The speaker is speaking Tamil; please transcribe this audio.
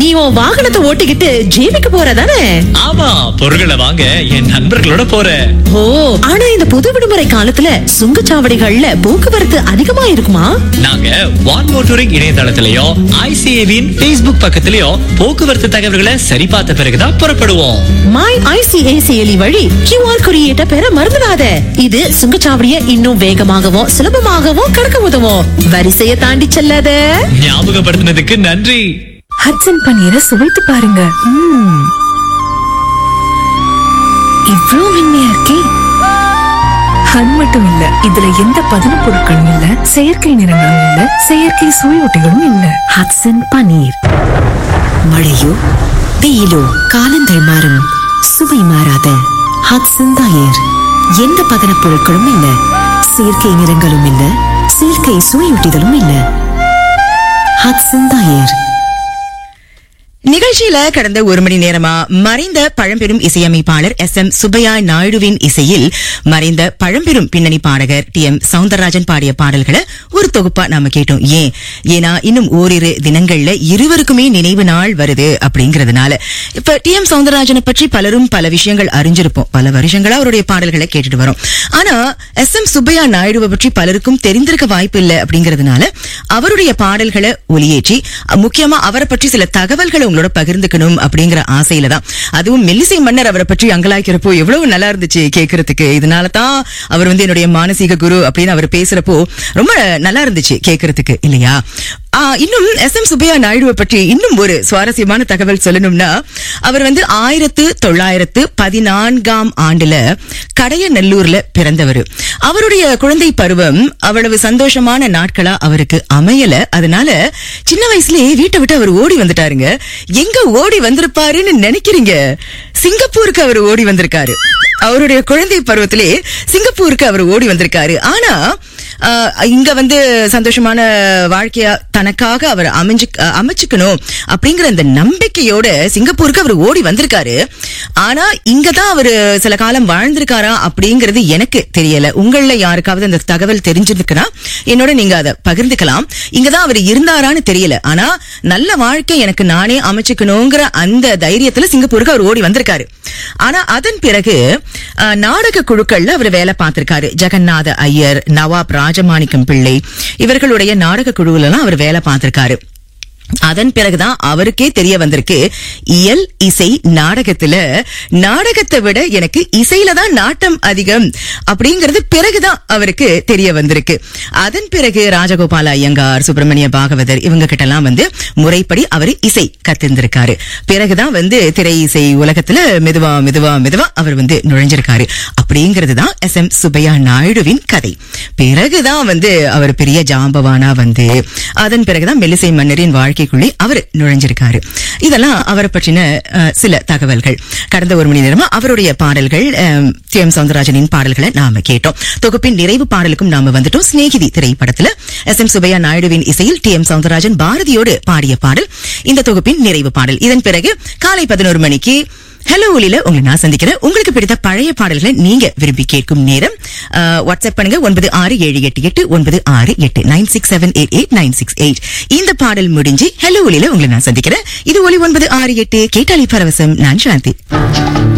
நீ உன் வாகனத்தை ஓட்டிக்கிட்டு ஜேபிக்கு போறதானே ஆமா பொருட்களை வாங்க என் நண்பர்களோட போறேன் ஓ ஆனா இந்த பொது விடுமுறை காலத்துல சுங்கச்சாவடிகள்ல போக்குவரத்து அதிகமா இருக்குமா நாங்க வான் மோட்டோரிங் இணையதளத்திலயும் ஐசிஏவின் Facebook பக்கத்திலயும் போக்குவரத்து தகவல்களை சரி பார்த்த பிறகுதான் புறப்படுவோம் மை ஐசிஏ செயலி வழி கியூஆர் குறியீட்டை பெற மறந்துடாத இது சுங்கச்சாவடியை இன்னும் வேகமாகவும் சுலபமாகவும் கடக்க உதவும் வரிசையை தாண்டி செல்லாத ஞாபகப்படுத்தினதுக்கு நன்றி ஹட்சன் பன்னீரை சுவைத்து பாருங்க ம்ம். இவ்ளோ மென்மையா இருக்கே அது மட்டும் இல்ல இதுல எந்த பதன பொருட்களும் இல்ல செயற்கை நிறங்களும் இல்ல செயற்கை சுவையொட்டிகளும் இல்ல ஹட்சன் பன்னீர் மழையோ வெயிலோ காலங்கள் மாறும் சுவை மாறாத ஹட்சன் தயிர் எந்த பதனப் பொருட்களும் இல்ல செயற்கை நிறங்களும் இல்ல செயற்கை சுவையூட்டிகளும் இல்ல ஹட்சன் தயிர் நிகழ்ச்சியில கடந்த ஒரு மணி நேரமா மறைந்த பழம்பெரும் இசையமைப்பாளர் எஸ் எம் சுப்பையா நாயுடுவின் இசையில் மறைந்த பழம்பெரும் பின்னணி பாடகர் டி எம் சவுந்தரராஜன் பாடிய பாடல்களை ஒரு தொகுப்பா நாம கேட்டோம் ஏன் ஏன்னா இன்னும் ஓரிரு தினங்கள்ல இருவருக்குமே நினைவு நாள் வருது அப்படிங்கறதுனால இப்ப டி எம் சவுந்தரராஜனை பற்றி பலரும் பல விஷயங்கள் அறிஞ்சிருப்போம் பல வருஷங்களா அவருடைய பாடல்களை கேட்டுட்டு வரோம் ஆனா எஸ் எம் சுப்பையா நாயுடுவை பற்றி பலருக்கும் தெரிந்திருக்க வாய்ப்பு இல்லை அப்படிங்கறதுனால அவருடைய பாடல்களை ஒலியேற்றி அஹ், முக்கியமா அவரை பற்றி சில தகவல்களை உங்களோட பகிர்ந்துக்கணும் அப்படிங்கிற ஆசையில தான் அதுவும் மெல்லிசை மன்னர் அவரை பற்றி அங்கலாய்க்கிறப்போ எவ்வளவு நல்லா இருந்துச்சு கேட்கறதுக்கு இதனால தான் அவர் வந்து என்னுடைய மானசீக குரு அப்படின்னு அவர் பேசுறப்போ ரொம்ப நல்லா இருந்துச்சு கேட்கறதுக்கு இல்லையா ஆ, இன்னும் எஸ் எம் சுப்பையா நாயுடுவை பற்றி இன்னும் ஒரு சுவாரஸ்யமான தகவல் சொல்லணும்னா அவர் வந்து ஆயிரத்து தொள்ளாயிரத்து பதினான்காம் ஆண்டுல கடையநல்லூர்ல பிறந்தவர் அவருடைய குழந்தை பருவம் அவ்வளவு சந்தோஷமான நாட்களா அவருக்கு அமையல அதனால சின்ன வயசுலயே வீட்டை விட்டு அவர் ஓடி வந்துட்டாருங்க எங்க ஓடி வந்திருப்பாருன்னு நினைக்கிறீங்க சிங்கப்பூருக்கு அவர் ஓடி வந்திருக்காரு அவருடைய குழந்தை பருவத்திலே சிங்கப்பூருக்கு அவர் ஓடி வந்திருக்காரு ஆனா ஆஹ், இங்க வந்து சந்தோஷமான வாழ்க்கையா தனக்காக அவர் அமைஞ்சு அஹ், அமைச்சுக்கணும் அப்படிங்கிற அந்த நம்பிக்கையோட சிங்கப்பூருக்கு அவர் ஓடி வந்திருக்காரு ஆனா இங்கதான் அவரு சில காலம் வாழ்ந்திருக்காரா அப்படிங்கிறது எனக்கு தெரியல உங்கள யாருக்காவது அந்த தகவல் தெரிஞ்சிருக்குன்னா என்னோட நீங்க அதை பகிர்ந்துக்கலாம் இங்கதான் அவர் இருந்தாரான்னு தெரியல ஆனா நல்ல வாழ்க்கை எனக்கு நானே அமைச்சுக்கணுங்கிற அந்த தைரியத்துல சிங்கப்பூருக்கு அவர் ஓடி வந்திருக்காரு ஆனா அதன் பிறகு அஹ், நாடக குழுக்கள்ல அவர் வேலை பார்த்திருக்காரு ஜெகநாத ஐயர் நவாப் ராஜமாணிக்கம் பிள்ளை இவர்களுடைய நாடக குழுவுல எல்லாம் அவர் வேலை பார்த்திருக்காரு அதன் பிறகுதான் அவருக்கே தெரிய வந்திருக்கு இயல் இசை நாடகத்துல நாடகத்தை விட எனக்கு இசையில தான் நாட்டம் அதிகம் அப்படிங்கிறது பிறகுதான் அவருக்கு தெரிய வந்திருக்கு அதன் பிறகு ராஜகோபால ஐயங்கார் சுப்பிரமணிய பாகவதர் இவங்க கிட்ட எல்லாம் வந்து முறைப்படி அவர் இசை கத்திருந்திருக்காரு பிறகுதான் வந்து திரை இசை உலகத்துல மெதுவா மெதுவா மெதுவா அவர் வந்து நுழைஞ்சிருக்காரு அப்படிங்கிறது தான் எஸ் எம் சுப்பையா நாயுடுவின் கதை பிறகுதான் வந்து அவர் பெரிய ஜாம்பவானா வந்து அதன் பிறகுதான் மெல்லிசை மன்னரின் வாழ்க்கைக்குள்ளே அவர் நுழைஞ்சிருக்காரு இதெல்லாம் அவரை பற்றின அஹ், சில தகவல்கள் கடந்த ஒரு மணி நேரமா அவருடைய பாடல்கள் அஹ், டி எம் சவுந்தரராஜனின் பாடல்களை நாம கேட்டோம் தொகுப்பின் நிறைவு பாடலுக்கும் நாம வந்துட்டோம் சிநேகிதி திரைப்படத்துல எஸ் எம் சுப்பையா நாயுடுவின் இசையில் டி எம் சவுந்தரராஜன் பாரதியோடு பாடிய பாடல் இந்த தொகுப்பின் நிறைவு பாடல் இதன் பிறகு காலை பதினோரு மணிக்கு ஹலோ ஒலியில உங்களை நான் சந்திக்கிறேன் உங்களுக்கு பிடித்த பழைய பாடல்களை நீங்க விரும்பி கேட்கும் நேரம் அஹ், வாட்ஸ்அப் பண்ணுங்க ஒன்பது ஆறு ஏழு எட்டு எட்டு ஒன்பது ஆறு எட்டு nine six seven eight eight nine six eight இந்த பாடல் முடிஞ்சு ஹலோ ஒலியில உங்களை நான் சந்திக்கிறேன் இது ஒலி ஒன்பது ஆறு எட்டு கேட்டாலி பரவசம் நான் சாந்தி